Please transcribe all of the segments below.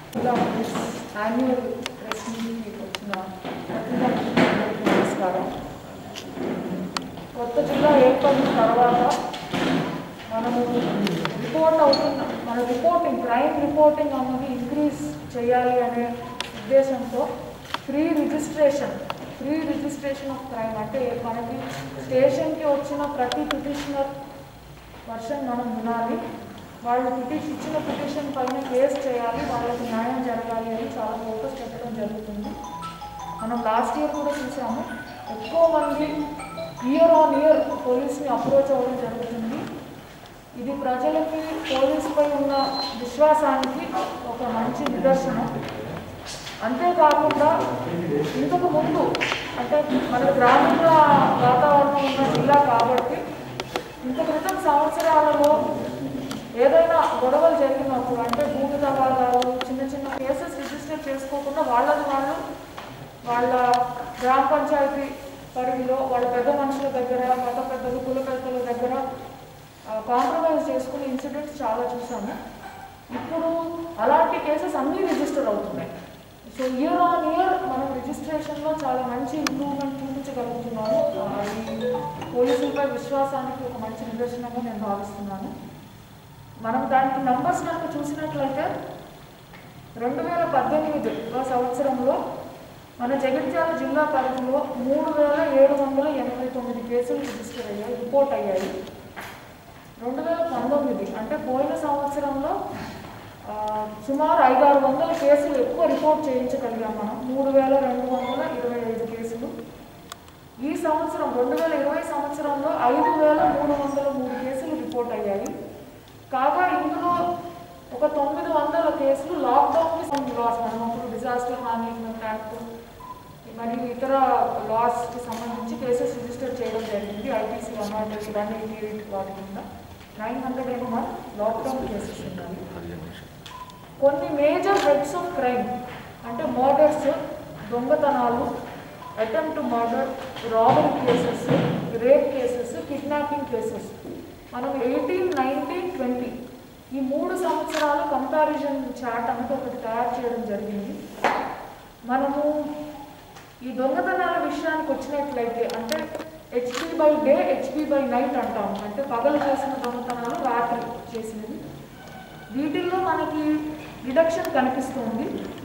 ఇలా annual press మీట్కి వచ్చిన ప్రతినిధులందరికీ నమస్కారం కొత్త జిల్లా ఏర్పడిన తర్వాత మనము రిపోర్ట్ అవుతున్న మన రిపోర్టింగ్ క్రైమ్ రిపోర్టింగ్ అన్నది ఇంక్రీజ్ చేయాలి అనే ఉద్దేశంతో free registration free registration of crime అంటే మనకి స్టేషన్కి వచ్చిన ప్రతి పిటిషనర్ వర్షన్ మనం వినాలి వాళ్ళు పిటిషన్ ఇచ్చిన పిటిషన్ పైన కేసు చేయాలి వాళ్ళకి న్యాయం జరగాలి అని చాలా ఫోకస్ పెట్టడం జరుగుతుంది మనం లాస్ట్ ఇయర్ కూడా చూసాము ఎక్కువ మంది ఇయర్ ఆన్ ఇయర్ పోలీస్ని అప్రోచ్ అవ్వడం జరుగుతుంది ఇది ప్రజలకి పోలీసుపై ఉన్న విశ్వాసానికి ఒక మంచి నిదర్శనం అంతేకాకుండా ఇంతకు ముందు అంటే మన గ్రామీణ వాతావరణం ఉన్న జిల్లా కాబట్టి ఇంత క్రితం సంవత్సరాలలో ఏదైనా గొడవలు జరిగినప్పుడు అంటే భూమి తగాదాలు చిన్న చిన్న కేసెస్ రిజిస్టర్ చేసుకోకుండా వాళ్ళని వాళ్ళు వాళ్ళ గ్రామ పంచాయతీ పరిధిలో వాళ్ళ పెద్ద మనుషుల దగ్గర మత పెద్దలు కుల పెద్దల దగ్గర కాంప్రమైజ్ చేసుకునే ఇన్సిడెంట్స్ చాలా చూసాము ఇప్పుడు అలాంటి కేసెస్ అన్నీ రిజిస్టర్ అవుతున్నాయి సో ఇయర్ ఆన్ ఇయర్ మనం రిజిస్ట్రేషన్లో చాలా మంచి ఇంప్రూవ్మెంట్ చూపించగలుగుతున్నాము ఆ, ఈ పోలీసులపై విశ్వాసానికి ఒక మంచి నిదర్శనంగా నేను భావిస్తున్నాను మనం దానికి నంబర్స్ కనుక చూసినట్లయితే రెండు వేల పద్దెనిమిది సంవత్సరంలో మన జగిత్యాల జిల్లా పరిధిలో మూడు వేల ఏడు వందల ఎనభై తొమ్మిది కేసులు రిజిస్టర్ అయ్యాయి రిపోర్ట్ అయ్యాయి రెండు వేల పంతొమ్మిది అంటే పోయిన సంవత్సరంలో ఆ, సుమారు ఐదారు వందల కేసులు ఎక్కువ రిపోర్ట్ చేయించగలిగాం మనం మూడు వేల రెండు వందల ఇరవై ఐదు కేసులు ఈ సంవత్సరం రెండు వేల ఇరవై సంవత్సరంలో ఐదు వేల మూడు వందల మూడు కేసులు రిపోర్ట్ అయ్యాయి కాగా ఇందులో ఒక తొమ్మిది వందల కేసులు లాక్డౌన్కి లాస్ మనం అప్పుడు డిజాస్టర్ మేనేజ్మెంట్ యాక్ట్ మరియు ఇతర లాస్కి సంబంధించి కేసెస్ రిజిస్టర్ చేయడం జరిగింది IPC one not eight one eighty eight వాటి కింద nine hundred and one lockdown cases ఉన్నాయి కొన్ని మేజర్ హెడ్స్ ఆఫ్ క్రైమ్ అంటే మర్డర్స్ దొంగతనాలు attempt to murder robbery cases rape cases kidnapping cases మనం ఎయిటీన్ నైన్టీన్ ట్వంటీ ఈ మూడు సంవత్సరాలు కంపారిజన్ చార్ట్ అనేది ఒకటి తయారు చేయడం జరిగింది మనము ఈ దొంగతనాల విషయానికి వచ్చినట్లయితే అంటే HP by day HP by night అంటాం అంటే పగలు చేసిన దొంగతనాలు రాత్రి చేసినవి వీటిల్లో మనకి రిడక్షన్ కనిపిస్తుంది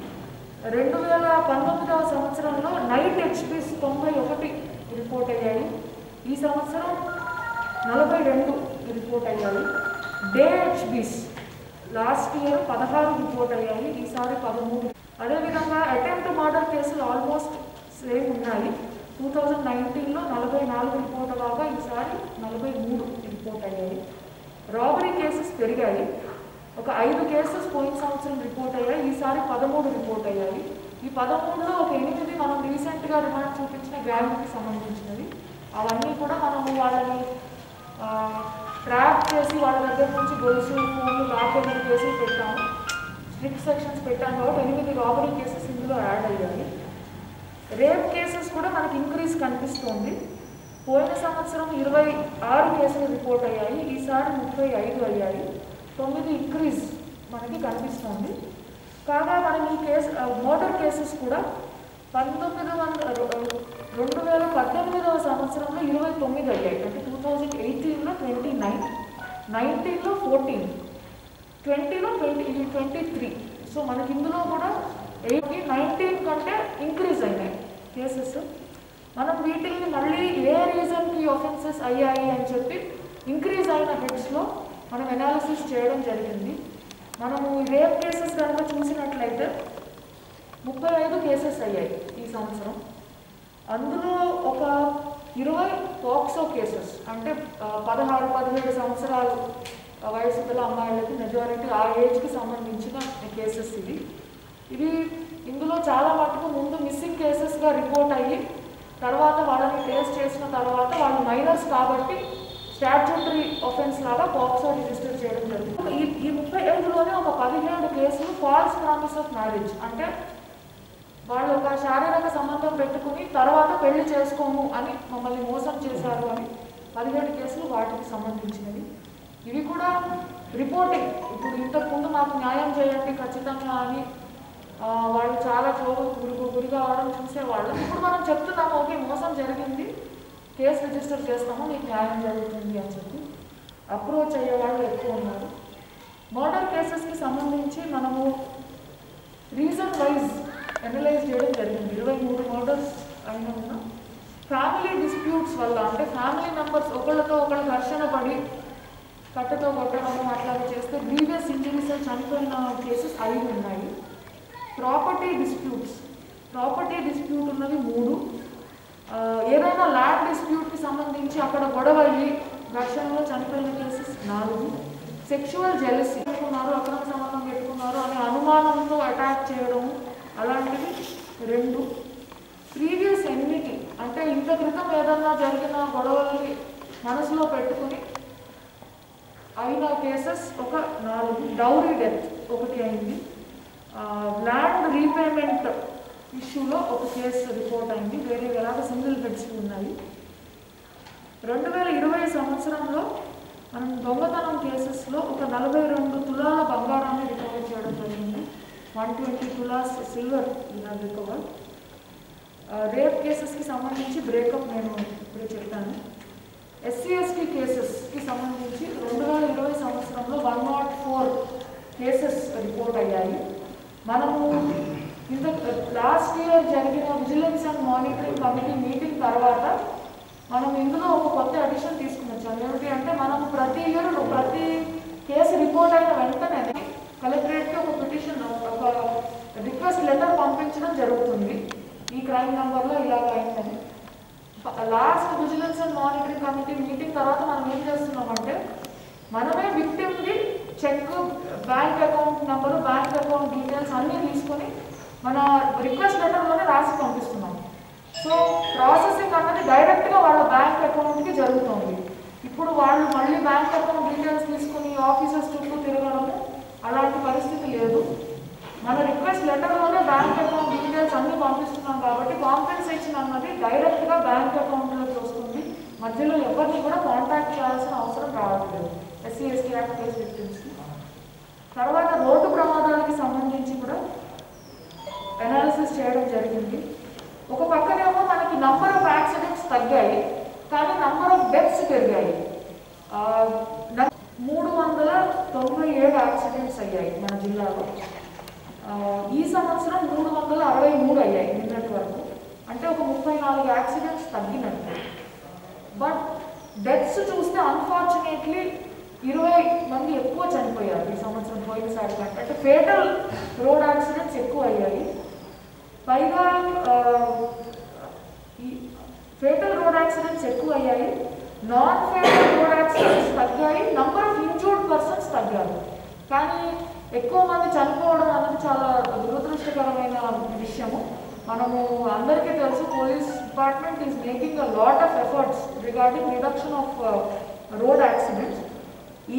రెండు వేల పంతొమ్మిదవ సంవత్సరంలో నైట్ హెచ్పీస్ తొంభై ఒకటి రిపోర్ట్ అయ్యాయి ఈ సంవత్సరం నలభై రెండు రిపోర్ట్ అయ్యాయి డే హెచ్బీస్ లాస్ట్ ఇయర్ పదహారు రిపోర్ట్ అయ్యాయి ఈసారి పదమూడు అదేవిధంగా అటెంప్ట్ మర్డర్ కేసులు ఆల్మోస్ట్ సేమ్ ఉన్నాయి టూ థౌజండ్ నైన్టీన్లో నలభై నాలుగు రిపోర్ట్ కాగా ఈసారి నలభై మూడు రిపోర్ట్ అయ్యాయి రాబరీ కేసెస్ పెరిగాయి ఒక ఐదు కేసెస్ పోయిన సంవత్సరం రిపోర్ట్ అయ్యాయి ఈసారి పదమూడు రిపోర్ట్ అయ్యాయి ఈ పదమూడులో ఒక ఎనిమిది మనం రీసెంట్గా రిమాండ్ చూపించిన గ్యాంగ్కి సంబంధించినవి అవన్నీ కూడా మనము వాళ్ళని ట్రాక్ చేసి వాళ్ళ దగ్గర నుంచి గొలుసు ఫోన్లు లాక్డౌన్ కేసులు పెట్టాము స్ట్రిక్ట్ సెక్షన్స్ పెట్టాము కాబట్టి ఎనిమిది రాబరీ కేసెస్ ఇందులో యాడ్ అయ్యాయి రేప్ కేసెస్ కూడా మనకి ఇంక్రీజ్ కనిపిస్తోంది పోయిన సంవత్సరం ఇరవై ఆరు కేసులు రిపోర్ట్ అయ్యాయి ఈసారి ముప్పై ఐదు అయ్యాయి తొమ్మిది ఇంక్రీజ్ మనకి కనిపిస్తోంది కాగా మనం ఈ కేసు మోటార్ కేసెస్ కూడా పంతొమ్మిది వందల రెండు వేల పద్దెనిమిదవ సంవత్సరంలో ఇరవై తొమ్మిది అయ్యాయి అంటే టూ థౌజండ్ ఎయిటీన్లో ట్వంటీ నైన్ నైన్టీన్లో ఫోర్టీన్ ట్వంటీలో ట్వంటీ ఇది ట్వంటీ త్రీ సో మనకి ఇందులో కూడా ఎయిట్కి నైన్టీన్ కంటే ఇంక్రీజ్ అయినాయి కేసెస్ మనం వీటిని మళ్ళీ ఏ రీజన్కి ఒఫెన్సెస్ అయ్యాయి అని చెప్పి ఇంక్రీజ్ అయిన హెడ్స్లో మనం ఎనాలిసిస్ చేయడం జరిగింది మనము రేప్ కేసెస్ కనుక చూసినట్లయితే ముప్పై ఐదు కేసెస్ అయ్యాయి ఈ సంవత్సరం అందులో ఒక ఇరవై పోక్సో కేసెస్ అంటే ఆ, పదహారు పదిహేడు సంవత్సరాలు ఆ, వయసు గల అమ్మాయిలకి మెజారిటీ ఆ ఏజ్కి సంబంధించిన కేసెస్ ఇవి ఇవి ఇందులో చాలా మటుకు ముందు మిస్సింగ్ కేసెస్గా రిపోర్ట్ అయ్యి తర్వాత వాళ్ళని ట్రేస్ చేసిన తర్వాత వాళ్ళు మైనర్స్ కాబట్టి స్టాట్యూటరీ ఆఫెన్స్ లాగా పాక్సో రిజిస్టర్ చేయడం జరుగుతుంది ఈ ఈ ముప్పై ఐదులోనే ఒక పదిహేడు కేసులు ఫాల్స్ ప్రామిస్ ఆఫ్ మ్యారేజ్ అంటే వాళ్ళు ఒక శారీరక సంబంధం పెట్టుకుని తర్వాత పెళ్లి చేసుకోము అని మమ్మల్ని మోసం చేశారు అని పదిహేడు కేసులు వాటికి సంబంధించినవి ఇవి కూడా రిపోర్టింగ్ ఇప్పుడు ఇంతకు ముందు మాకు న్యాయం చేయండి ఖచ్చితంగా అని ఆ, వాళ్ళు చాలా చోటు గురి గురి కావడం చూసేవాళ్ళం ఇప్పుడు మనం చెప్తున్నాము ఓకే మోసం జరిగింది కేసు రిజిస్టర్ చేస్తాము మీకు న్యాయం జరుగుతుంది అని చెప్పి అప్రోచ్ అయ్యే వాళ్ళు ఎక్కువ ఉన్నారు మర్డర్ కేసెస్కి సంబంధించి మనము రీజన్ వైజ్ అనలైజ్ చేయడం జరిగింది ఇరవై మూడు మర్డర్స్ అయిన ఉన్న ఫ్యామిలీ డిస్ప్యూట్స్ వల్ల అంటే ఫ్యామిలీ మెంబర్స్ ఒకళ్ళతో ఒకళ్ళు ఘర్షణ పడి కట్టతో కొట్టడం అట్లాగే చేస్తే గ్రీవియస్ ఇంజరీస్ చనిపోయిన కేసెస్ ఐదు ఉన్నాయి ప్రాపర్టీ డిస్ప్యూట్స్ ప్రాపర్టీ డిస్ప్యూట్ ఉన్నవి మూడు ఆ, ఏదైనా ల్యాండ్ డిస్ప్యూట్కి సంబంధించి అక్కడ గొడవ అయ్యి ఘర్షణలో చనిపోయిన కేసెస్ నాలుగు సెక్షువల్ జెలసీ పెట్టుకున్నారు అక్రమ సంబంధం పెట్టుకున్నారు అనే అనుమానంతో అటాక్ చేయడం అలాంటివి రెండు ప్రీవియస్ ఎన్నిటి అంటే ఇంత క్రితం ఏదన్నా జరిగిన గొడవల్ని మనసులో పెట్టుకుని అయిన కేసెస్ ఒక నాలుగు డౌరీ డెత్ ఒకటి అయింది ల్యాండ్ రీపేమెంట్ ఇష్యూలో ఒక కేసు రిపోర్ట్ అయింది వేరే ఎలాగ సింగిల్ బెడ్స్ ఉన్నాయి రెండు వేల ఇరవై సంవత్సరంలో మనం దొంగతనం కేసెస్లో ఒక నలభై రెండు తులాల బంగారాన్ని రికవర్ చేయడం జరిగింది one twenty tolas silver recover rape కేసెస్కి సంబంధించి బ్రేకప్ నేను ఇప్పుడే చెప్పాను ఎస్సీ ఎస్టీ కేసెస్కి సంబంధించి రెండు వేల ఇరవై సంవత్సరంలో one not four cases report అయ్యాయి మనము ఇంత లాస్ట్ ఇయర్ జరిగిన vigilance and monitoring committee meeting తర్వాత మనం ఇందులో ఒక కొత్త అడిషన్ తీసుకుని వచ్చాం ఏమిటి అంటే మనం ప్రతి ఇయర్ ప్రతి కేసు రిపోర్ట్ అయిన వెంటనే కలెక్టరేట్కి ఒక పిటిషన్ ఒక రిక్వెస్ట్ లెటర్ పంపించడం జరుగుతుంది ఈ క్రైమ్ నెంబర్లో ఇలాగ అయిందని last vigilance and monitoring committee meeting తర్వాత మనం ఏం చేస్తున్నామంటే మనమే విక్టిమ్ది check bank account number bank account details అన్నీ తీసుకొని మన రిక్వెస్ట్ లెటర్లోనే రాసి పంపిస్తున్నాం సో ప్రాసెసింగ్ అన్నది డైరెక్ట్గా వాళ్ళ బ్యాంక్ అకౌంట్కి జరుగుతుంది ఇప్పుడు వాళ్ళు మళ్ళీ బ్యాంక్ అకౌంట్ డీటెయిల్స్ తీసుకుని ఆఫీసర్స్ చుట్టూ తిరగడము అలాంటి పరిస్థితి లేదు మన రిక్వెస్ట్ లెటర్లోనే బ్యాంక్ అకౌంట్ డీటెయిల్స్ అన్ని పంపిస్తున్నాం కాబట్టి కాంపెన్సేషన్ అన్నది డైరెక్ట్గా బ్యాంక్ అకౌంట్లోకి వస్తుంది మధ్యలో ఎవరిని కూడా కాంటాక్ట్ చేయాల్సిన అవసరం రావట్లేదు ఎస్సీ ఎస్టీ యాక్ట్ కేసు విక్టిమ్స్కి తర్వాత రోడ్డు ప్రమాదాలకి సంబంధించి కూడా అనాలిసిస్ చేయడం జరిగింది ఒక పక్కనేమో మనకి నంబర్ ఆఫ్ యాక్సిడెంట్స్ తగ్గాయి కానీ నంబర్ ఆఫ్ డెత్స్ పెరిగాయి ఆ, న- మూడు వందల తొంభై ఏడు యాక్సిడెంట్స్ అయ్యాయి మన జిల్లాలో ఆ, ఈ సంవత్సరం మూడు వందల అరవై మూడు అయ్యాయి నిన్నటి వరకు అంటే ఒక ముప్పై నాలుగు యాక్సిడెంట్స్ తగ్గినట్టు బట్ డెత్స్ చూస్తే అన్ఫార్చునేట్లీ ఇరవై మంది ఎక్కువ చనిపోయారు ఈ సంవత్సరం పోయినసారి కంటే అంటే ఫేటల్ రోడ్ యాక్సిడెంట్స్ ఎక్కువ అయ్యాయి పైగా ఆ, ఈ ఫేటల్ రోడ్ యాక్సిడెంట్స్ ఎక్కువ అయ్యాయి నాన్ ఫేటల్ రోడ్ యాక్సిడెంట్స్ తగ్గాయి నంబర్ ఆఫ్ ఇంజూర్డ్ పర్సన్స్ తగ్గారు కానీ ఎక్కువ మంది చనిపోవడం అన్నది చాలా దురదృష్టకరమైన విషయము మనము అందరికీ తెలుసు police department is making a lot of efforts regarding reduction of road accidents ఈ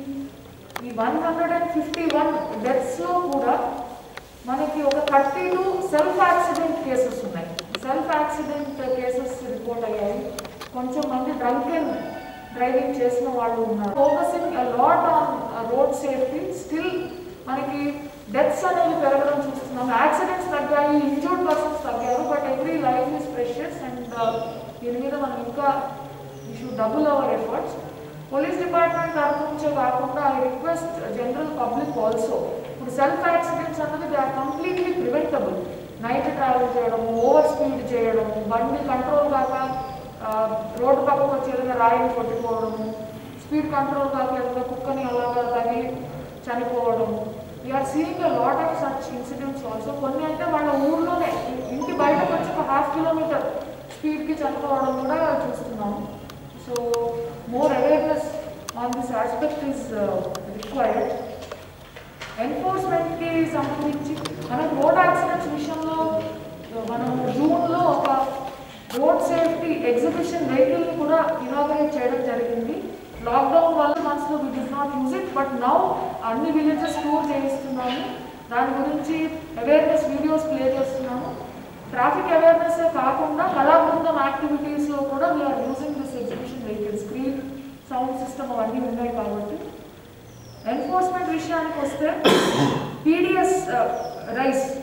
ఈ one hundred and fifty one డెత్స్లో కూడా మనకి ఒక thirty two self accident cases ఉన్నాయి సెల్ఫ్ యాక్సిడెంట్ కేసెస్ రిపోర్ట్ అయ్యాయి కొంచెం మంది డ్రంక్ అండ్ డ్రైవింగ్ చేసిన వాళ్ళు ఉన్నారు focusing lot on road safety still మనకి డెత్స్ అనేవి పెరగడం చూస్తున్నాం యాక్సిడెంట్స్ తగ్గాయి ఇంజూర్డ్ పర్సన్స్ తగ్గారు but every life is precious and దీని మీద మనం ఇంకా we should double our efforts police department తరఫు నుంచే కాకుండా I request general public also ఇప్పుడు సెల్ఫ్ యాక్సిడెంట్స్ అన్నది they are completely preventable night travel చేయడం ఓవర్ స్పీడ్ చేయడం బండి కంట్రోల్ కాక రోడ్డు పక్కకు వచ్చి ఏదైనా రాయిని కొట్టుకోవడము స్పీడ్ కంట్రోల్ కాక ఏదైనా కుక్కని అలాగా తగిలి చనిపోవడము we're seeing a lot of such incidents also కొన్ని అయితే వాళ్ళ ఊర్లోనే ఇంటి బయటకు వచ్చి ఒక హాఫ్ కిలోమీటర్ స్పీడ్కి చనిపోవడం కూడా చూస్తున్నాము so more awareness on this aspect is required ఎన్ఫోర్స్మెంట్కి సంబంధించి మనం రోడ్ యాక్సిడెంట్స్ విషయంలో మనం జూన్లో ఒక రోడ్ సేఫ్టీ ఎగ్జిబిషన్ వెహికల్ని కూడా ఇనాగరేట్ చేయడం జరిగింది లాక్డౌన్ వల్ల మనసులో we did not use it but now అన్ని విలేజెస్ టూర్ చేయిస్తున్నాము దాని గురించి అవేర్నెస్ వీడియోస్ ప్లే చేస్తున్నాము ట్రాఫిక్ అవేర్నెస్ కాకుండా కళాబృందం యాక్టివిటీస్లో కూడా we're using this exhibition vehicle screen sound system అవన్నీ ఉన్నాయి కాబట్టి ఎన్ఫోర్స్మెంట్ విషయానికి వస్తే పీడిఎస్ రైస్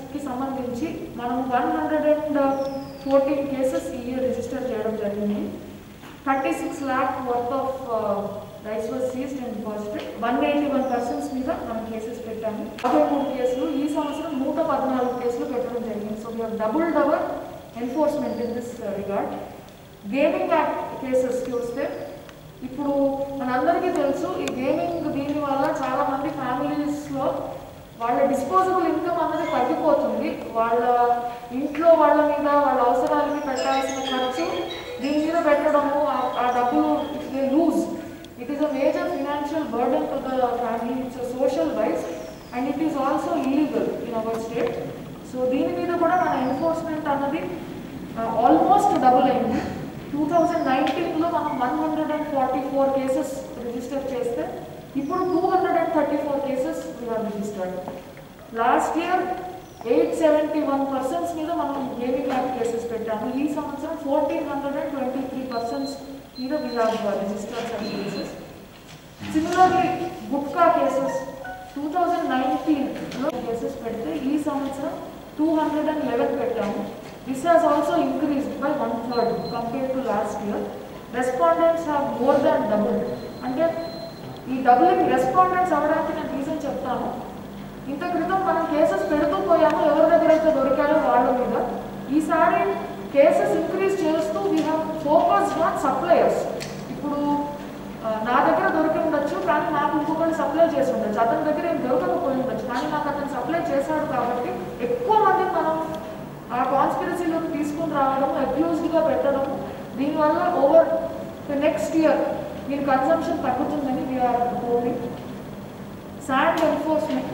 కి సంబంధించి మనం one hundred and fourteen cases ఈ ఇయర్ రిజిస్టర్ చేయడం జరిగింది thirty six lakh worth of rice was seized and positive one eighty one persons మీద మనం కేసెస్ పెట్టాము యాభై మూడు కేసులు ఈ సంవత్సరం నూట పద్నాలుగు కేసులు పెట్టడం జరిగింది so we double double enforcement in this regard gaming act కేసెస్కి వస్తే ఇప్పుడు మనందరికీ తెలుసు ఈ గేమింగ్ దీని వల్ల చాలా మంది ఫ్యామిలీస్లో వాళ్ళ డిస్పోజబుల్ ఇన్కమ్ అనేది తగ్గిపోతుంది వాళ్ళ ఇంట్లో వాళ్ళ మీద వాళ్ళ అవసరాలకి పెట్టాల్సిన ఖర్చు దీని మీద పెట్టడము ఆ- ఆ డబ్బులు they lose it is a major financial burden to the family it's social wise and it is also illegal in our state so దీని మీద కూడా మన ఎన్ఫోర్స్మెంట్ అన్నది ఆల్మోస్ట్ డబుల్ అయింది టూ థౌజండ్ నైన్టీన్లో మనం one hundred and forty four cases register చేస్తే ఇప్పుడు two hundred and thirty four cases we're registered last year eight seventy one persons మీద మనం గేమింగ్ యాక్ట్ కేసెస్ పెట్టాము ఈ సంవత్సరం fourteen hundred and twenty three persons మీద we're registered some cases similarly gutka cases two thousand నైన్టీన్లో cases పెడితే ఈ సంవత్సరం టూ హండ్రెడ్ అండ్ లెవెన్ పెట్టాము this has also increased by one third compare to last year respondents have more than double అంటే ఈ doubling respondents అవ్వడానికి నేను reason చెప్తాను ఇంత క్రితం మనం కేసెస్ పెడుతూ పోయాము ఎవరి దగ్గర అయితే దొరికారో వాళ్ళ మీద ఈసారి కేసెస్ ఇంక్రీజ్ చేస్తూ we have focus on suppliers ఇప్పుడు ఆ, నా దగ్గర దొరికి ఉండొచ్చు కానీ నాకు ఇంకొకటి సప్లై చేసి ఉండొచ్చు అతని దగ్గర ఏం దొరకకపోయి ఉండొచ్చు కానీ నాకు అతను సప్లై చేశాడు కాబట్టి ఎక్కువ మంది మనం ఆ కాన్స్పిరసీలోకి తీసుకుని రావడం అక్యూజ్డ్గా పెట్టడం దీనివల్ల ఓవర్ ద నెక్స్ట్ ఇయర్ దీని కన్సంప్షన్ తగ్గుతుందని వీఆర్ హోపింగ్ శాండ్ ఎన్ఫోర్స్మెంట్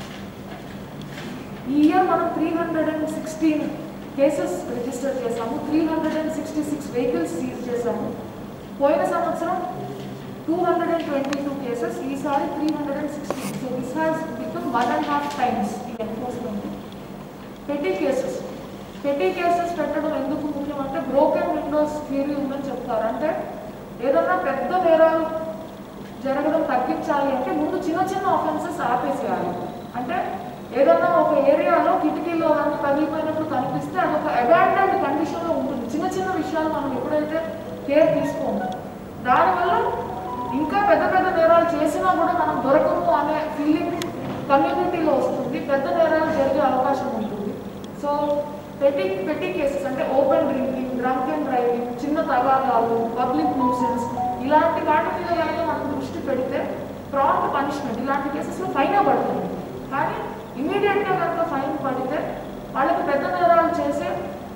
ఈ ఇయర్ మనం three hundred and sixteen cases register చేశాము three hundred and sixty six vehicles seize చేశాము పోయిన సంవత్సరం two hundred and twenty two cases ఈసారి three hundred and sixty so this has become one and half times ఈ enforcement petty cases petty cases పెట్టడం ఎందుకు ముఖ్యం అంటే బ్రోకెన్ విండోస్ థియరీ ఉందని చెప్తారు అంటే ఏదన్నా పెద్ద నేరాలు జరగడం తగ్గించాలి అంటే ముందు చిన్న చిన్న ఆఫెన్సెస్ ఆపేసేయాలి అంటే ఏదన్నా ఒక ఏరియాలో కిటికీలో అన్ని పగిలిపోయినట్టు కనిపిస్తే అది ఒక అబాండెడ్ కండిషన్లో ఉంటుంది చిన్న చిన్న విషయాలు మనం ఎప్పుడైతే కేర్ తీసుకోము దానివల్ల ఇంకా పెద్ద పెద్ద నేరాలు చేసినా కూడా మనం దొరకము అనే ఫీలింగ్ కమ్యూనిటీలో వస్తుంది పెద్ద నేరాలు జరిగే అవకాశం ఉంటుంది సో పెట్టి పెట్టి కేసెస్ అంటే open drinking drunk and driving చిన్న తగాదాలు పబ్లిక్ న్యూసెన్స్ ఇలాంటి వాటి మీద కనుక మనం దృష్టి పెడితే ప్రాంప్ట్ పనిష్మెంట్ ఇలాంటి కేసెస్లో ఫైన్ పడుతుంది కానీ ఇమీడియట్గా కనుక ఫైన్ పడితే వాళ్ళకి పెద్ద నేరాలు చేసే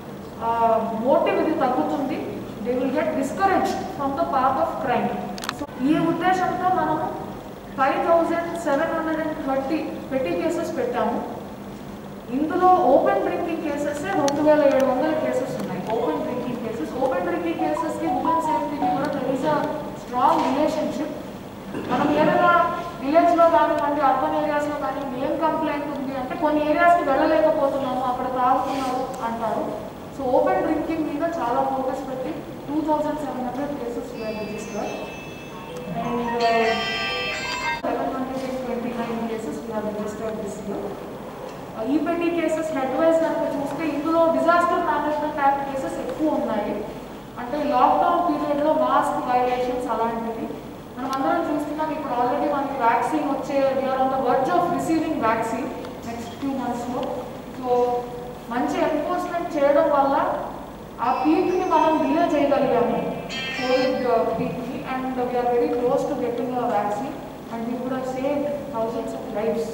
మోటివ్ ఇది తగ్గుతుంది they will get discourage from the path of crime so ఈ ఉద్దేశంతో మనము five thousand seven hundred and thirty petty cases పెట్టాము ఇందులో ఓపెన్ డ్రింకింగ్ కేసెస్ రెండు వేల ఏడు వందల కేసెస్ ఉన్నాయి open drinking cases open drinking కేసెస్కి ఉమెన్ సేఫ్టీకి కూడా there is a strong relationship మనం ఏదైనా విలేజ్లో కానివ్వండి అర్బన్ ఏరియాస్లో కానీ ఏం కంప్లైంట్ ఉంది అంటే కొన్ని ఏరియాస్కి వెళ్ళలేకపోతున్నాము అక్కడ తాగుతున్నారు అంటారు సో ఓపెన్ డ్రింకింగ్ మీద చాలా ఫోకస్ పెట్టి two thousand seven hundred cases register and seven hundred and twenty nine cases registered this year ఈ పెట్టి కేసెస్ హెడ్ వైజ్ కనుక చూస్తే ఇందులో డిజాస్టర్ మేనేజ్మెంట్ యాక్ట్ కేసెస్ ఎక్కువ ఉన్నాయి అంటే లాక్డౌన్ పీరియడ్లో మాస్క్ వైలేషన్స్ అలాంటివి మనం అందరం చూస్తున్నాం ఇప్పుడు ఆల్రెడీ మనకి వ్యాక్సిన్ వచ్చే we're on the verge of receiving vaccine next few మంత్స్లో సో మంచి ఎన్ఫోర్స్మెంట్ చేయడం వల్ల ఆ పీక్ని మనం డిలే చేయగలిగాము కోవిడ్ పీక్ని and we're very close to getting a vaccine and we కూడా సేవ్ థౌజండ్స్ ఆఫ్ లైఫ్స్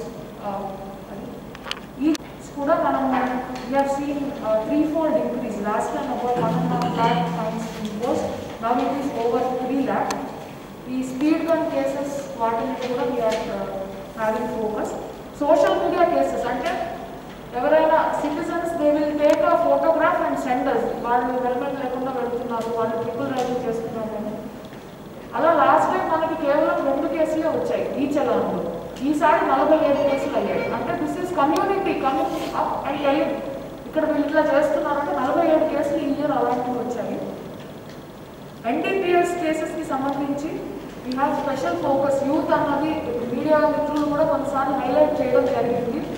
ఈ కూడా మనం we have seen uh, threefold increase. Last time about one and a half lakh fines imposed, now it is over three lakh. ఈ speed gun cases వాటిని కూడా we're having focus social media cases అంటే ఎవరైనా citizens they will take a photograph and senders వాళ్ళు helmet లేకుండా వెళ్తున్నారు వాళ్ళు triple riding చేస్తున్నారు అని అలా లాస్ట్ టైం మనకి కేవలం రెండు కేసులే వచ్చాయి ఈ చలాన్లో ఈసారి నలభై ఏడు కేసులు అయ్యాయి అంటే this is community coming up and telling ఇక్కడ వీళ్ళు ఇట్లా చేస్తున్నారంటే నలభై ఏడు కేసులు ఈ ఇయర్ అలాంటివి వచ్చాయి ఎన్టీపీఎస్ కేసెస్కి సంబంధించి we have special focus youth అన్నది మీడియా మిత్రులు కూడా కొన్నిసార్లు హైలైట్ చేయడం జరిగింది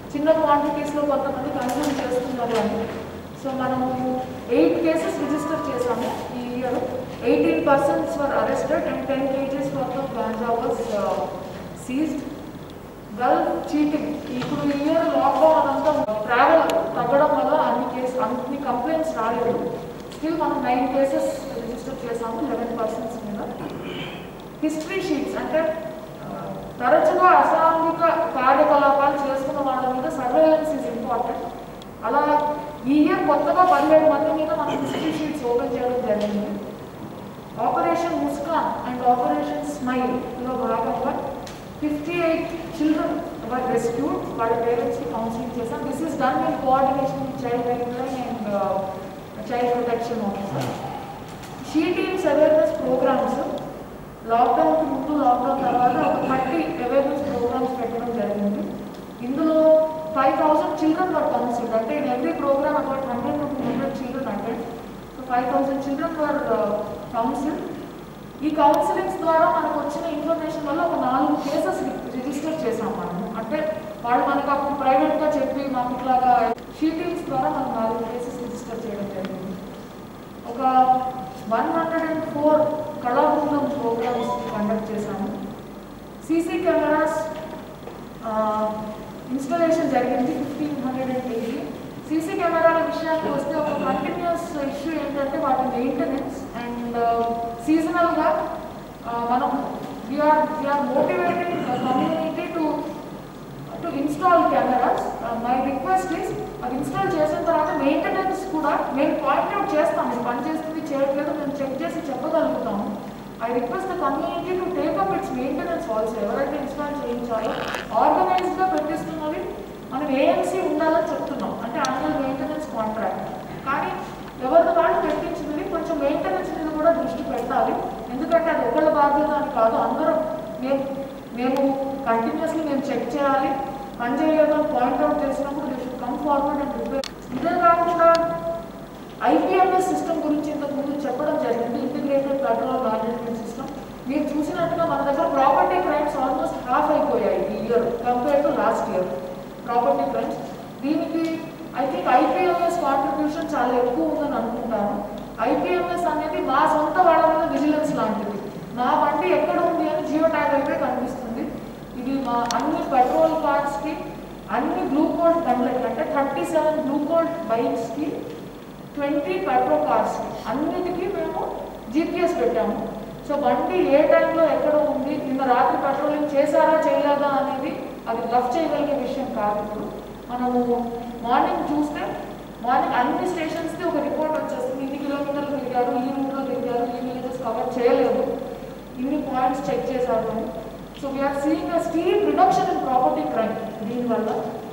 చిన్న క్వాంటిటీస్లో కొంతమంది కన్జ్యూమ్ చేస్తున్నారు అని సో మనము ఎయిట్ కేసెస్ రిజిస్టర్ చేశాము ఈ year eighteen persons were arrested and ten KGs worth of ganja was seized Gulf cheating ఇప్పుడు ఈ ఇయర్ లాక్డౌన్ అదంతా ట్రావెల్ తగ్గడం వల్ల అన్ని కేసు అన్ని కంప్లైంట్స్ రాలేదు స్టిల్ మనం నైన్ కేసెస్ రిజిస్టర్ చేసాము లెవెన్ పర్సన్స్ మీద హిస్టరీ షీట్స్ అంటే ఆ, తరచుగా అసాంఘిక కార్యకలాపాలు చేస్తున్న వాళ్ళ మీద సర్వేలెన్స్ ఇస్ ఇంపార్టెంట్ అలా ఈ ఇయర్ కొత్తగా పదిహేడు మంది మీద మనం హిస్టరీ షీట్స్ ఓపెన్ చేయడం జరిగింది Operation Muskaan and Operation Smile లో భాగంగా fifty eight children were rescued వాళ్ళ పేరెంట్స్కి కౌన్సిలింగ్ చేశాం this is done in coordination with child welfare and child protection officer SHE teams awareness programmes లాక్డౌన్కి ముందు లాక్డౌన్ తర్వాత ఒక థర్టీ అవేర్నెస్ ప్రోగ్రామ్స్ పెట్టడం జరిగింది ఇందులో five thousand children were counselled అంటే in every programme about hundred to hundred children attend so five thousand children were counsel ఈ counsellings ద్వారా మనకు వచ్చిన ఇన్ఫర్మేషన్ వల్ల ఒక నాలుగు కేసెస్ రిజిస్టర్ చేసాం మనం అంటే వాళ్ళు మనకు అప్పుడు ప్రైవేట్గా చెప్పి మాకు ఇట్లాగా షీటింగ్స్ ద్వారా మనం నాలుగు కేసెస్ రిజిస్టర్ చేయడం జరిగింది ఒక వన్ హండ్రెడ్ అండ్ ఫోర్ కళాబృందం ప్రోగ్రామ్స్ కండక్ట్ చేశాము సీసీ కెమెరాస్ ఇన్స్టాలేషన్ జరిగింది fifteen hundred and eighty CC కెమెరాల విషయానికి వస్తే ఒక కంటిన్యూస్ ఇష్యూ ఏంటంటే వాటి మెయింటెనెన్స్ అండ్ సీజనల్గా మనం we're we're motivating community to to install cameras my request is అది ఇన్స్టాల్ చేసిన తర్వాత మెయింటెనెన్స్ కూడా మేము పాయింట్ అవుట్ చేస్తాం ఇది పని చేస్తుంది చేయట్లేదు మేము చెక్ చేసి చెప్పగలుగుతాము I request the community to take up its maintenance also ఎవరైతే ఇన్స్టాల్ చేయించాలో ఆర్గనైజ్డ్గా పెట్టిస్తున్నవి మనం ఏఎంసీ ఉండాలని చెప్తున్నాం అంటే యాన్యువల్ మెయింటెనెన్స్ కాంట్రాక్ట్ కానీ ఎవరిని వాళ్ళు పెట్టించినవి కొంచెం మెయింటెనెన్స్ మీద కూడా దృష్టి పెట్టాలి ఎందుకంటే అది ఒకళ్ళ బాధ్యత అని కాదు అందరం మేము మేము కంటిన్యూస్లీ మేము చెక్ చేయాలి పని చేయలేదు అని పాయింట్అవుట్ చేసినప్పుడు they should come forward and repair ఇదే కాకుండా ఐపీఎంఎస్ సిస్టమ్ గురించి ఇంతకు ముందు చెప్పడం జరిగింది ఇంటిగ్రేటెడ్ పెట్రోల్ మేనేజ్మెంట్ సిస్టమ్ మీరు చూసినట్టుగా మన దగ్గర ప్రాపర్టీ క్రైమ్స్ ఆల్మోస్ట్ హాఫ్ అయిపోయాయి ఈ year compare to last year property crimes దీనికి ఐ థింక్ ఐపీఎంఎస్ కాంట్రిబ్యూషన్ చాలా ఎక్కువ ఉందని అనుకుంటాను ఐపీఎంఎస్ అనేది మా సొంత వాళ్ళ మీద విజిలెన్స్ లాంటిది మా బండి ఎక్కడ ఉంది అని జియో ట్యాగ్ అయితే కనిపిస్తుంది ఇది మా అన్ని పెట్రోల్ కార్స్కి అన్ని బ్లూ కోల్డ్ బండ్లకి అంటే థర్టీ సెవెన్ బ్లూ కోల్డ్ బైక్స్కి ట్వంటీ పెట్రోల్ కార్స్కి అన్నిటికీ మేము జీపీఎస్ పెట్టాము సో బండి ఏ టైంలో ఎక్కడ ఉంది నిన్న రాత్రి పెట్రోలింగ్ చేశారా చేయలేదా అనేది అది లఫ్ చేయగలిగే విషయం కాదు ఇప్పుడు మనము మార్నింగ్ చూస్తే మార్నింగ్ అన్ని స్టేషన్స్కి ఒక రిపోర్ట్ వచ్చేస్తుంది ఇన్ని కిలోమీటర్లు తిరిగారు ఈ రూట్లో తిరిగారు ఈ విలేజెస్ కవర్ చేయలేదు ఇన్ని పాయింట్స్ చెక్ చేశారు అని so we're seeing a steep reduction in property crime దీనివల్ల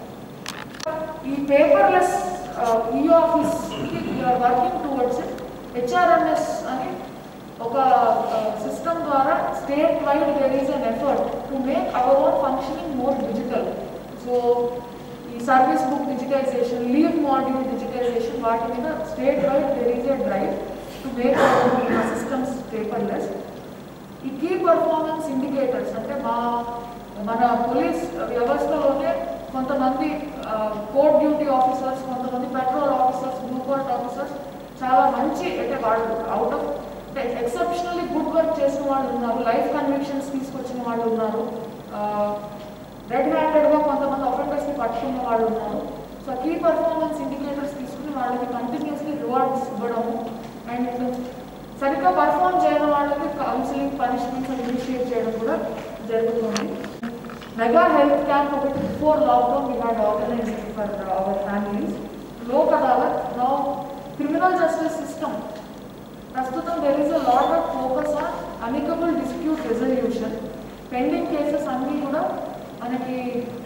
ఈ పేపర్లెస్ ఈ office we're working towards it HRMS అని ఒక సిస్టమ్ ద్వారా state wide there is an effort to make our own functioning more digital so ఈ service book digitisation leave module digitisation వాటి మీద state wide there is a drive to make our systems paperless ఈ key performance indicators అంటే మా మన police వ్యవస్థలోనే కొంతమంది court duty officers కొంతమంది patrol officers blue colts officers చాలా మంచి అంటే వాళ్ళు అవుట్ ఆఫ్ అంటే ఎక్సెప్షనల్లీ గుడ్ వర్క్ చేసిన వాళ్ళు ఉన్నారు లైఫ్ కన్విక్షన్స్ తీసుకొచ్చిన వాళ్ళు ఉన్నారు రెడ్ హ్యాండెడ్గా కొంతమంది అఫెండర్స్ని పట్టుకున్న వాళ్ళు ఉన్నారు సో కీ పర్ఫార్మెన్స్ ఇండికేటర్స్ తీసుకుని వాళ్ళకి కంటిన్యూస్లీ రివార్డ్స్ ఇవ్వడము అండ్ సరిగ్గా పర్ఫామ్ చేయని వాళ్ళకి కౌన్సిలింగ్ పనిష్మెంట్స్ ఇనిషియేట్ చేయడం కూడా జరుగుతుంది మెగా హెల్త్ క్యాంప్ ఒకటి before lockdown we had organised for our families Lok Adalat now criminal justice system ప్రస్తుతం there is a lot of focus on amicable dispute resolution pending cases అన్నీ కూడా మనకి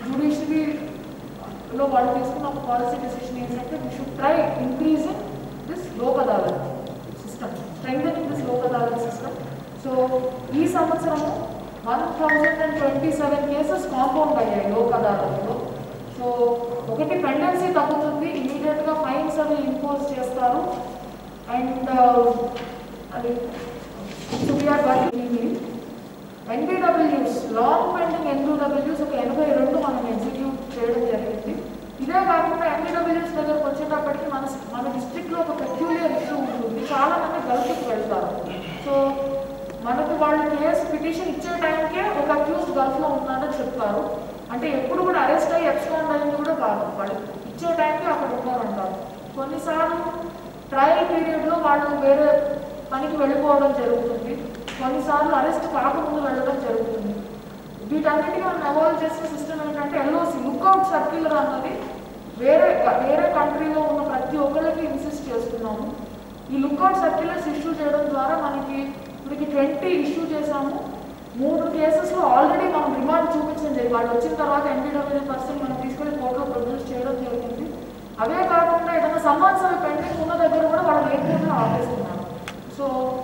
జుడిషియరీలో వాళ్ళు తీసుకున్న ఒక పాలసీ డెసిషన్ ఏంటంటే we should try increasing this Lok Adalat system strength this Lok Adalat system so ఈ సంవత్సరము one thousand and twenty seven cases compound అయ్యాయి లోక్ అదాలత్లో సో ఒకటి పెండెన్సీ తగ్గుతుంది ఇమీడియట్గా ఫైన్స్ అవి ఇంపోజ్ చేస్తారు అండ్ అది so we're working NBWs long pending NBWs ఒక ఎనభై రెండు మనం ఎగ్జిక్యూట్ చేయడం జరిగింది ఇదే కాకుండా ఎన్బిడబ్ల్యూస్ దగ్గరకు వచ్చేటప్పటికి మన మన డిస్ట్రిక్ట్లో ఒక పెక్యులియర్ ఇష్యూ ఉంటుంది చాలా మంది గల్ఫ్కి వెళ్తారు సో మనకు వాళ్ళు కేసు పిటిషన్ ఇచ్చే టైంకే ఒక అక్యూజ్ గల్ఫ్లో ఉన్నాడని చెప్తారు అంటే ఎప్పుడు కూడా అరెస్ట్ అయ్యి ఎక్స్పాండ్ అయింది కూడా కాదు వాళ్ళు ఇచ్చే టైంకి అక్కడ ఉన్నారంటారు కొన్నిసార్లు ట్రయల్ పీరియడ్లో వాళ్ళు వేరే పనికి వెళ్ళిపోవడం జరుగుతుంది కొన్నిసార్లు అరెస్ట్ కాకముందు వెళ్ళడం జరుగుతుంది వీటన్నిటికీ మనం అవాల్వ్ చేసే సిస్టమ్ ఏంటంటే ఎల్ఓసి లుక్అవుట్ సర్క్యులర్ అన్నది వేరే వేరే కంట్రీలో ఉన్న ప్రతి ఒక్కరికి ఇన్సిస్ట్ చేస్తున్నాము ఈ లుక్అవుట్ సర్క్యులర్స్ ఇష్యూ చేయడం ద్వారా మనకి ఇప్పటికి ట్వంటీ ఇష్యూ చేశాము మూడు కేసెస్లో ఆల్రెడీ మనం రిమాండ్ చూపించడం జరిగింది వాళ్ళు వచ్చిన తర్వాత ఎన్టీడబ్ల్యూ పర్సన్ మనం తీసుకెళ్లి కోర్టులో ప్రొడ్యూస్ చేయడం జరిగింది అవే కాకుండా ఏదైనా సమాన్స్ అవి పెండింగ్ ఉన్న దగ్గర కూడా వాళ్ళు ఎయిర్పోర్ట్లో ఆపేస్తున్నారు సో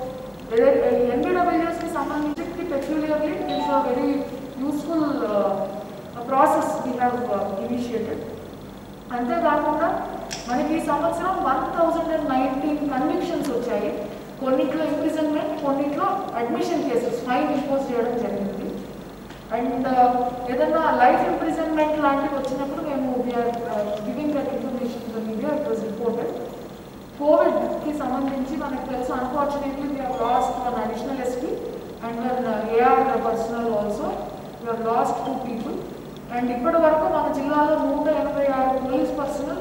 ఎన్బిడబ్ల్యూఎస్కి సంబంధించి peculiarly it's a very useful process we have initiated అంతేకాకుండా మనకి ఈ సంవత్సరం one thousand and nineteen convictions వచ్చాయి కొన్నిట్లో ఇంప్రిజన్మెంట్ కొన్నిట్లో అడ్మిషన్ కేసెస్ ఫైన్ ఇంపోజ్ చేయడం జరిగింది అండ్ ఏదైనా లైఫ్ ఇంప్రిజన్మెంట్ లాంటివి వచ్చినప్పుడు మేము we're giving that information to media it was reported కోవిడ్కి సంబంధించి మనకు తెలుసు unfortunately we have lost one additional SP and one AR personnel also we have lost two people and ఇప్పటి వరకు మన జిల్లాలో నూట ఎనభై ఆరు police personnel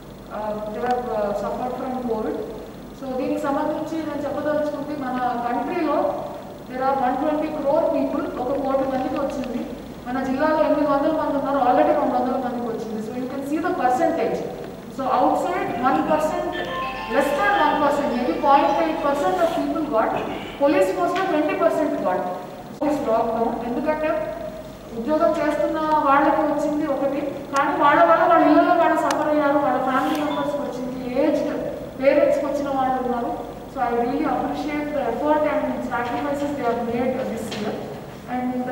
they have suffer from COVID so దీనికి సంబంధించి నేను చెప్పదలుచుకుంటే మన కంట్రీలో there are one twenty crore people ఒక కోటి మందికి వచ్చింది మన జిల్లాలో ఎనిమిది వందల మంది ఉన్నారు ఆల్రెడీ రెండు వందల మందికి వచ్చింది so you can see the percentage so outside one percent less than one percent maybe point eight percent of people got police ఫోర్స్లో ట్వంటీ పర్సెంట్ గాట్ లాక్డౌన్ ఎందుకంటే ఉద్యోగం చేస్తున్న వాళ్ళకి వచ్చింది ఒకటి కానీ వాళ్ళ వల్ల వాళ్ళ ఇళ్ళలో వాళ్ళు సఫర్ అయ్యారు వాళ్ళ ఫ్యామిలీ మెంబర్స్కి వచ్చింది ఏజ్డ్ పేరెంట్స్కి వచ్చిన వాళ్ళు ఉన్నారు so I really appreciate the effort and sacrifices they are made this year and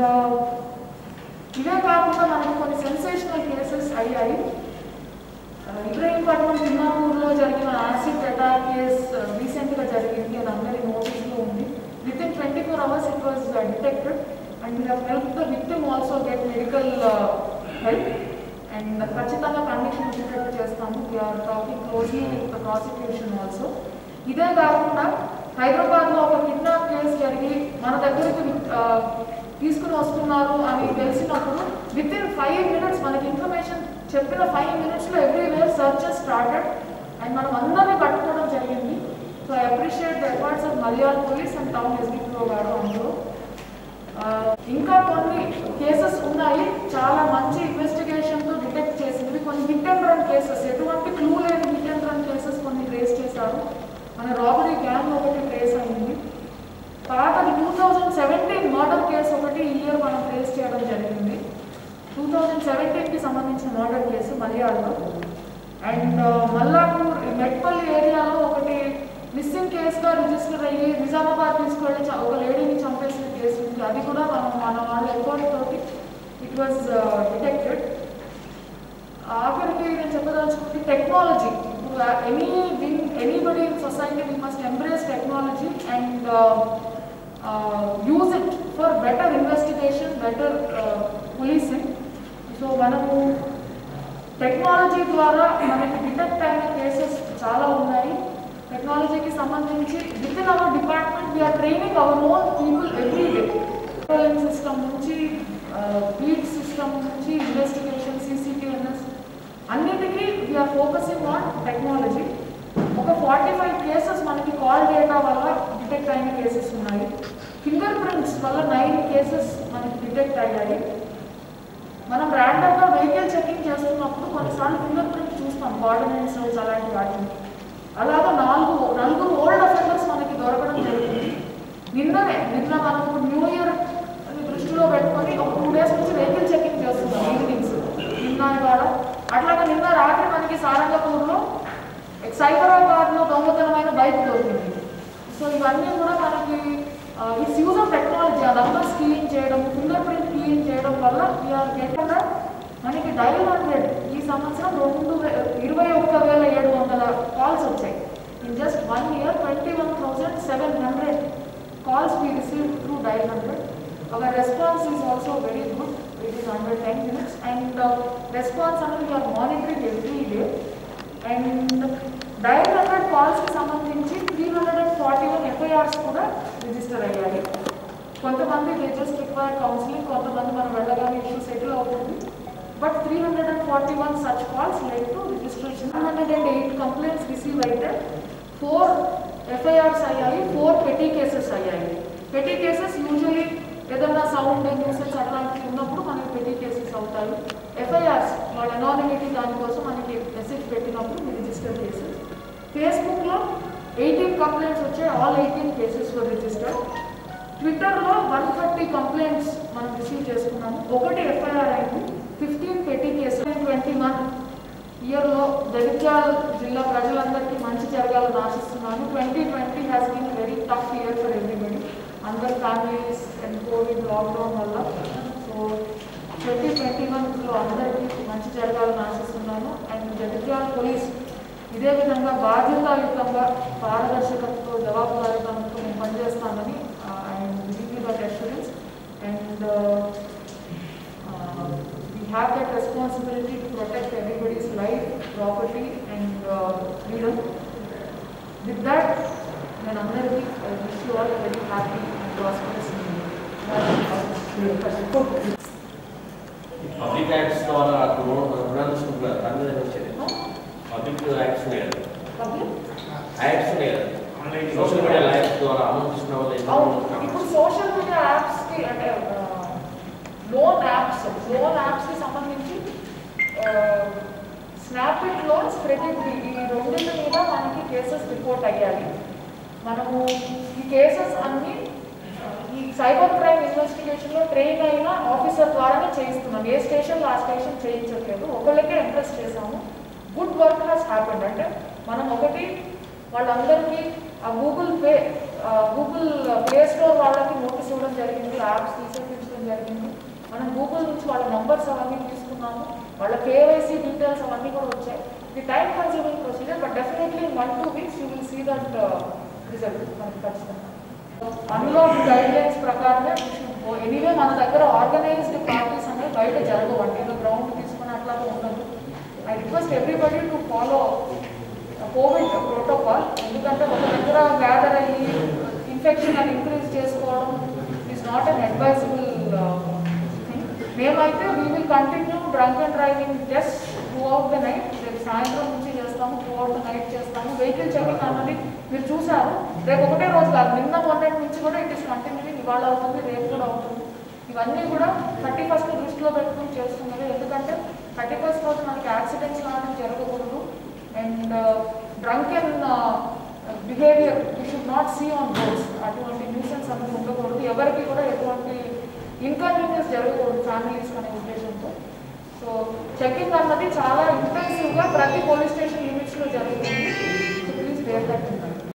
ఇవే కాకుండా మనకి కొన్ని సెన్సేషనల్ కేసెస్ అయ్యాయి ఇబ్రహీంపట్నం తిమ్మాపూర్లో జరిగిన యాసిడ్ అటాక్ కేస్ రీసెంట్గా జరిగింది అది అందరి నోటీస్లో ఉంది within twenty four hours it was detected and we help the victim also get medical help and ఖచ్చితంగా కండిషన్ డిటెక్ట్ చేస్తాము we're talking closely with the prosecution also ఇదే కాకుండా హైదరాబాద్లో ఒక కిడ్నాప్ కేసు జరిగి మన దగ్గరికి ఆ, తీసుకుని వస్తున్నారు అని తెలిసినప్పుడు విత్ ఇన్ ఫైవ్ మినిట్స్ మనకి ఇన్ఫర్మేషన్ చెప్పిన ఫైవ్ మినిట్స్లో ఎవ్రీవేర్ సర్చెస్ స్టార్టెడ్ అండ్ మనం అందరినీ పట్టుకోవడం జరిగింది so I appreciate the efforts of Mallial police and town SDPO గారు అందరూ ఆ, ఇంకా కొన్ని కేసెస్ ఉన్నాయి చాలా మంచి ఇన్వెస్టిగేషన్తో డిటెక్ట్ చేసింది కొన్ని హిట్ అండ్ రన్ కేసెస్ ఎటువంటి క్లూ లేని హిట్ అండ్ రన్ కేసెస్ కొన్ని ట్రేస్ చేశారు మన రాబరీ గ్యాంగ్ ఒకటి ట్రేస్ అయింది పాతది two thousand seventeen murder case ఒకటి ఈ ఇయర్ మనం ట్రేస్ చేయడం జరిగింది టూ థౌజండ్ సెవెంటీన్కి సంబంధించిన మర్డర్ కేసు మలయాళలో అండ్ మల్లాపూర్ మెట్పల్లి ఏరియాలో ఒకటి మిస్సింగ్ కేసుగా రిజిస్టర్ అయ్యి నిజామాబాద్ తీసుకెళ్ళి చ- ఒక లేడీని చంపేసిన కేసు ఉంది అది కూడా మనం మన వాళ్ళ ఎఫర్ట్ తోటి ఇట్ వాజ్ డిటెక్టెడ్ ఆఖరికి నేను చెప్పదలుచుకుంటే టెక్నాలజీ ఇప్పుడు anyone anybody in society we must embrace technology and use it for better investigation better policing so మనము టెక్నాలజీ ద్వారా మనకి డిటెక్ట్ అయిన కేసెస్ చాలా ఉన్నాయి టెక్నాలజీకి సంబంధించి within our department we're training our own people every day controlling system నుంచి beat system నుంచి ఇన్వెస్టిగేషన్ సీసీటీఎన్ఎస్ అన్నిటికీ వీఆర్ ఫోకసింగ్ ఆన్ టెక్నాలజీ ఒక ఫార్టీ ఫైవ్ కేసెస్ మనకి కాల్ డేటా వల్ల డిటెక్ట్ అయిన కేసెస్ ఉన్నాయి ఫింగర్ ప్రింట్స్ వల్ల నైన్ కేసెస్ మనకి డిటెక్ట్ అయ్యాయి మనం ర్యాండమ్గా వెహికల్ చెకింగ్ చేస్తున్నప్పుడు కొన్నిసార్లు ఫింగర్ ప్రింట్ చూస్తాం కోఆర్డినేట్స్ అలాంటి వాటిని అలాగా నాలుగు నలుగురు ఓల్డ్ అఫెండర్స్ మనకి దొరకడం జరిగింది నిన్ననే నిన్న మనకు న్యూ ఇయర్ అని దృష్టిలో పెట్టుకొని ఒక టూ డేస్ నుంచి వెహికల్ చెకింగ్ చేస్తున్నాం ఈవినింగ్స్ నిన్న ఇవాళ అట్లాగే నిన్న రాత్రి మనకి సారంగపూర్లో సైబరాబాద్లో దొంగతనమైన బైక్ దొరికింది సో ఇవన్నీ కూడా మనకి ఇట్స్ యూజ్ ఆఫ్ టెక్నాలజీ అదంతా స్కీయింగ్ చేయడం ఫింగర్ ప్రింట్ క్లీన్ చేయడం వల్ల వీఆర్ గెట్ మనకి డైల్ హండ్రెడ్ ఈ సంవత్సరం రెండు వే- ఇరవై ఒక్క వేల ఏడు వందల కాల్స్ వచ్చాయి in just one year twenty one thousand seven hundred calls we receive through dial hundred our response is also very good. It is under 10 minutes and uh, response అనేది we are monitoring every day. And dial hundred కాల్స్కి సంబంధించి three hundred and forty one FIRs కూడా register అయ్యాయి కొంతమంది they just require counselling కొంతమంది మనం వెళ్ళగానే issue settle అవుతుంది but three hundred and forty one such calls like to registration hundred and eight complaints receive అయితే ఫోర్ ఎఫ్ఐఆర్స్ అయ్యాయి four petty cases అయ్యాయి పెటీ కేసెస్ యూజువలీ ఏదైనా సౌండ్ న్యూసెన్స్ అట్లాంటివి ఉన్నప్పుడు మనకి పెటీ కేసెస్ అవుతాయి ఎఫ్ఐఆర్స్ వాళ్ళ అనానిమిటీ దానికోసం మనకి మెసేజ్ పెట్టినప్పుడు మీ రిజిస్టర్ కేసెస్ ఫేస్బుక్లో ఎయిటీన్ కంప్లైంట్స్ వచ్చాయి ఆల్ ఎయిటీన్ కేసెస్ రిజిస్టర్ ట్విట్టర్లో వన్ థర్టీ కంప్లైంట్స్ మనం రిసీవ్ చేసుకున్నాము ఒకటి ఎఫ్ఐఆర్ అయింది ఫిఫ్టీన్ పెటీ కేసులు ట్వంటీ వన్ ఇయర్లో జగిత్యాల జిల్లా ప్రజలందరికీ మంచి జరగాలని ఆశిస్తున్నాను twenty twenty has been very tough year for everybody అందరి ఫ్యామిలీస్ అండ్ కోవిడ్ లాక్డౌన్ వల్ల సో ట్వంటీ ట్వంటీ వన్లో అందరికీ మంచి జరగాలని ఆశిస్తున్నాను అండ్ జగిత్యాల పోలీస్ ఇదే విధంగా బాధ్యతాయుతంగా పారదర్శకతతో జవాబుదారీతనంతో నేను పనిచేస్తానని and give you that assurance and we have that responsibility to protect everybody's life, property and uh, freedom. With that, నేను అందరికీ wish you all very happy and prosperous public యాక్ట్స్ ద్వారా రుణాలు దాని మీద వచ్చేది పబ్లిక్ యాక్ట్స్ ఉన్నాయి కదా యాక్ట్స్ ఉన్నాయి కదా సోషల్ మీడియా యాక్ట్స్ ద్వారా అమౌంట్ తీసుకున్న వాళ్ళు అవును ఎంత ఇప్పుడు సోషల్ మీడియా యాప్స్కి అంటే లోన్ యాప్స్ లోన్ యాప్స్కి సంబంధించి స్నాప్ఇట్ లోన్స్ క్రెడిట్ ఈ రెండింటి మీద మనకి కేసెస్ రిపోర్ట్ అయ్యాయి మనము ఈ కేసెస్ అన్ని ఆ, ఈ సైబర్ క్రైమ్ ఇన్వెస్టిగేషన్లో ట్రైన్ అయిన ఆఫీసర్ ద్వారానే చేయిస్తున్నాం ఏ స్టేషన్లో ఆ స్టేషన్ చేయించట్లేదు ఒకళ్ళకే ఇంట్రెస్ట్ చేసాము గుడ్ వర్క్ హ్యాస్ హ్యాపెండ్ అంటే మనం ఒకటి వాళ్ళందరికీ ఆ Google Pay Google Play store వాళ్ళకి నోటీస్ ఇవ్వడం జరిగింది యాప్స్ తీసేపించడం జరిగింది మనం గూగుల్ నుంచి వాళ్ళ నంబర్స్ అవన్నీ తీసుకున్నాము వాళ్ళ కేవైసీ డీటెయిల్స్ అవన్నీ కూడా వచ్చాయి ఇది time consuming procedure but definitely one two weeks you will see that result మనకి ఖచ్చితంగా అన్లాక్ గైడ్ లైన్స్ ప్రకారమే ఎనీవే మన దగ్గర ఆర్గనైజ్డ్ పార్టీస్ అనేవి బయట జరగవండి ఏదో గ్రౌండ్ తీసుకుని అట్లాగే ఉండదు I request everybody to follow COVID protocol ఎందుకంటే ఒక దగ్గర గ్యాదర్ అయ్యి ఇన్ఫెక్షన్ అని ఇంక్రీజ్ చేసుకోవడం is not an advisable thing మేమైతే we will continue drunk and driving test throughout the night రేపు సాయంత్రం నుంచి చేస్తాము త్రూ అవుట్ ద నైట్ చేస్తాము వెహికల్ చెకింగ్ అన్నది మీరు చూసారు రేపు ఒకటే రోజు కాదు నిన్న మొన్నటి నుంచి కూడా ఇట్ ఇస్ కంటిన్యూయింగ్ ఇవాళ అవుతుంది రేపు కూడా అవుతుంది ఇవన్నీ కూడా థర్టీ ఫస్ట్ దృష్టిలో పెట్టుకుని చేస్తున్నది ఎందుకంటే థర్టీ ఫస్ట్ రోజు మనకి యాక్సిడెంట్స్ లాంటివి జరగకూడదు and drunk and behaviour you should not see on roads అటువంటి న్యూసెన్స్ అనేది ఉండకూడదు ఎవరికి కూడా ఎటువంటి ఇన్కన్వీనియన్స్ జరగకూడదు ఫ్యామిలీస్ అనే ఉద్దేశంతో సో చెకింగ్ అన్నది చాలా ఇంటెన్సివ్గా ప్రతి పోలీస్ స్టేషన్ లిమిట్స్లో జరుగుతుంది so please bear that in